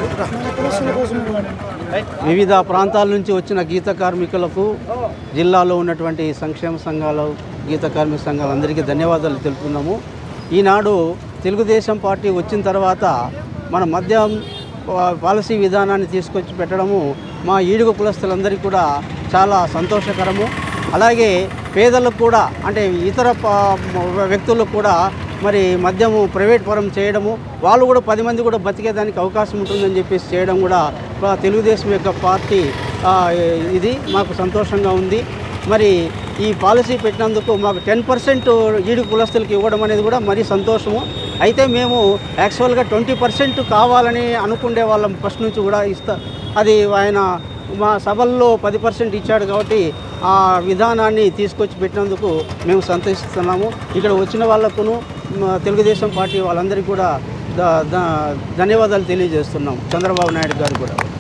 వివిధ ప్రాంతాల నుంచి వచ్చిన గీత కార్మికులకు జిల్లాలో ఉన్నటువంటి సంక్షేమ సంఘాలు గీత కార్మిక సంఘాలు అందరికీ ధన్యవాదాలు తెలుపుతున్నాము ఈనాడు తెలుగుదేశం పార్టీ వచ్చిన తర్వాత మన మద్యం పా- పాలసీ విధానాన్ని తీసుకొచ్చి పెట్టడము మా ఈడుగు కులస్తులందరికీ కూడా చాలా సంతోషకరము అలాగే పేదలకు కూడా అంటే ఇతర ప- వ్యక్తులకు కూడా మరి మద్యము ప్రైవేట్ పరం చేయడము వాళ్ళు కూడా పది మంది కూడా బతికేదానికి అవకాశం ఉంటుందని చెప్పేసి చేయడం కూడా ఆ, తెలుగుదేశం యొక్క పార్టీ ఆ, ఇది మాకు సంతోషంగా ఉంది మరి ఈ పాలసీ పెట్టినందుకు మాకు టెన్ పర్సెంట్ ఈడు కులస్తులకు ఇవ్వడం అనేది కూడా మరీ సంతోషము అయితే మేము యాక్చువల్గా ట్వంటీ పర్సెంట్ కావాలని అనుకునే వాళ్ళం ఫస్ట్ నుంచి కూడా ఇస్తా అది ఆయన మా సభల్లో పది పర్సెంట్ ఇచ్చాడు కాబట్టి ఆ విధానాన్ని తీసుకొచ్చి పెట్టినందుకు మేము సంతోషిస్తున్నాము ఇక్కడ వచ్చిన వాళ్ళకును మా తెలుగుదేశం పార్టీ వాళ్ళందరికీ కూడా ద- ద- ధన్యవాదాలు తెలియజేస్తున్నాం చంద్రబాబు నాయుడు గారు కూడా